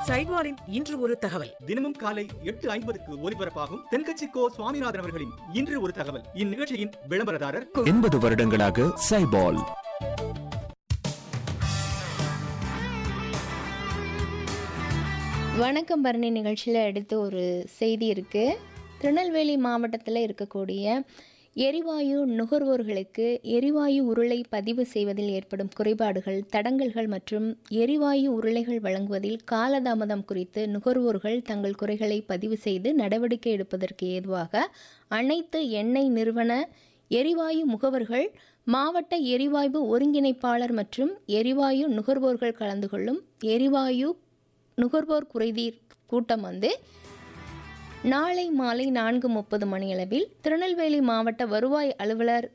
சைட்வாரின் இன்று ஒரு தகவல் தினமும் காலை எட்டு ஐம்பதுக்கு ஒலிபரப்பாகும் தென்கட்சி கோ சுவாமிநாதன் அவர்களின் இன்று ஒரு தகவல் இந்நிகழ்ச்சியின் விளம்பரதாரர் எண்பது வருடங்களாக சைபால் வணக்கம் பரணி நிகழ்ச்சியில் அடுத்து ஒரு செய்தி இருக்குது திருநெல்வேலி மாவட்டத்தில் இருக்கக்கூடிய எரிவாயு நுகர்வோர்களுக்கு எரிவாயு உருளை பதிவு செய்வதில் ஏற்படும் குறைபாடுகள் தடங்கல்கள் மற்றும் எரிவாயு உருளைகள் வழங்குவதில் காலதாமதம் குறித்து நுகர்வோர்கள் தங்கள் குறைகளை பதிவு செய்து நடவடிக்கை எடுப்பதற்கு ஏதுவாக அனைத்து எண்ணெய் நிறுவன எரிவாயு முகவர்கள் மாவட்ட எரிவாயு ஒருங்கிணைப்பாளர் மற்றும் எரிவாயு நுகர்வோர்கள் கலந்து கொள்ளும் எரிவாயு நுகர்வோர் குறைதீர் கூட்டம் வந்து நாளை மாலை நான்கு முப்பது மணியளவில் திருநெல்வேலி மாவட்ட வருவாய் அலுவலர்